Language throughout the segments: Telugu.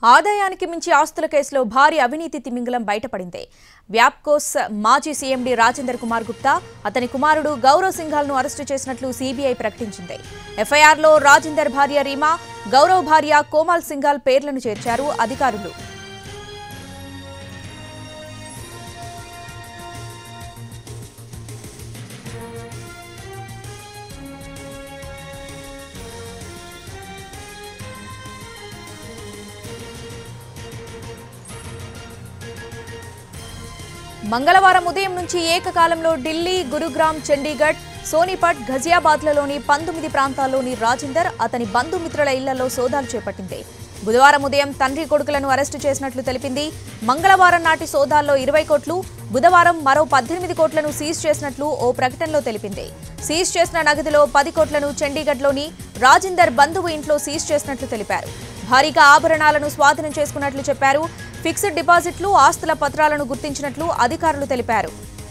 ఆదాయానికి మించి ఆస్తుల కేసులో భారీ అవినీతి తిమింగలం బయటపడింది వ్యాప్కోస్ మాజీ సీఎండీ రాజేందర్ కుమార్ గుప్తా అతని కుమారుడు గౌరవ్ సింఘాల్ను అరెస్టు చేసినట్లు సీబీఐ ప్రకటించింది ఎఫ్ఐఆర్లో రాజేందర్ భార్య రీమా గౌరవ్ భార్య కోమల్ సింఘాల్ పేర్లను చేర్చారు అధికారులు మంగళవారం ఉదయం నుంచి ఏకకాలంలో ఢిల్లీ గురుగ్రామ్ చండీగఢ్ సోనిపట్ ఘజియాబాద్లలోని పంతొమ్మిది ప్రాంతాల్లోని రాజేందర్ అతని బంధుమిత్రుల ఇళ్లలో సోదాలు చేపట్టింది బుధవారం ఉదయం తండ్రి కొడుకులను అరెస్టు చేసినట్లు తెలిపింది మంగళవారం నాటి సోదాల్లో ఇరవై కోట్లు బుధవారం మరో పద్దెనిమిది కోట్లను సీజ్ చేసినట్లు ఓ ప్రకటనలో తెలిపింది సీజ్ చేసిన నగదులో పది కోట్లను చండీగఢ్లోని రాజేందర్ బంధువు ఇంట్లో సీజ్ చేసినట్లు తెలిపారు భారీగా ఆభరణాలను స్వాధీనం చేసుకున్నట్లు చెప్పారు ఫిక్స్డ్ డిపాజిట్లు ఆస్తుల పత్రాలను గుర్తించినట్లు అధికారులు తెలిపారు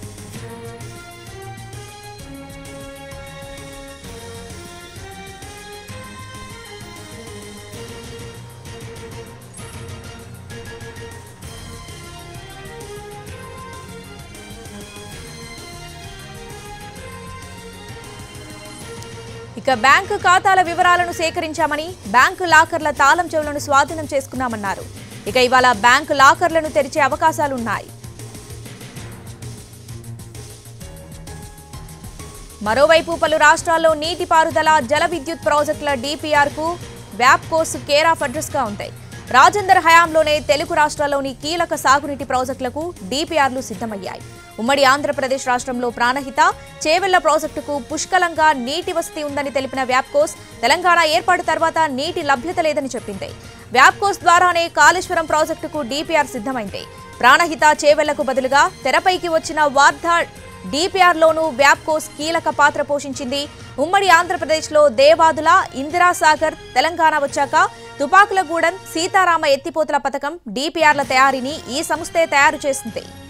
ఇక బ్యాంకు ఖాతాల వివరాలను సేకరించామని బ్యాంకు లాకర్ల తాళం చెవులను స్వాధీనం చేసుకున్నామన్నారు ఇక ఇవాళ బ్యాంకు లాకర్లను తెరిచే అవకాశాలున్నాయి మరోవైపు పలు రాష్ట్రాల్లో నీటిపారుదల జల విద్యుత్ ప్రాజెక్టుల డిపిఆర్ కు వ్యాప్కోస్ కేర్ ఆఫ్ అడ్రస్ గా ఉంటాయి రాజేందర్ హయాంలోనే తెలుగు రాష్ట్రాల్లోని కీలక సాగునీటి ప్రాజెక్టులకు డిపిఆర్లు సిద్ధమయ్యాయి ఉమ్మడి ఆంధ్రప్రదేశ్ రాష్ట్రంలో ప్రాణహిత చేవెళ్ల ప్రాజెక్టుకు పుష్కలంగా నీటి వసతి ఉందని తెలిపిన వ్యాప్కోస్ తెలంగాణ ఏర్పాటు తర్వాత నీటి లభ్యత లేదని చెప్పింది వ్యాప్కోస్ ద్వారానే కాళేశ్వరం ప్రాజెక్టుకు డిపిఆర్ సిద్ధమైంది ప్రాణహిత చేవెళ్లకు బదులుగా తెరపైకి వచ్చిన వార్ధా డిపిఆర్లోనూ వ్యాప్కోస్ కీలక పాత్ర పోషించింది ఉమ్మడి ఆంధ్రప్రదేశ్లో దేవాదుల ఇందిరాసాగర్ తెలంగాణ వచ్చాక తుపాకులగూడెం సీతారామ ఎత్తిపోతల పథకం డిపిఆర్ల తయారీని ఈ సంస్థే తయారు చేసింది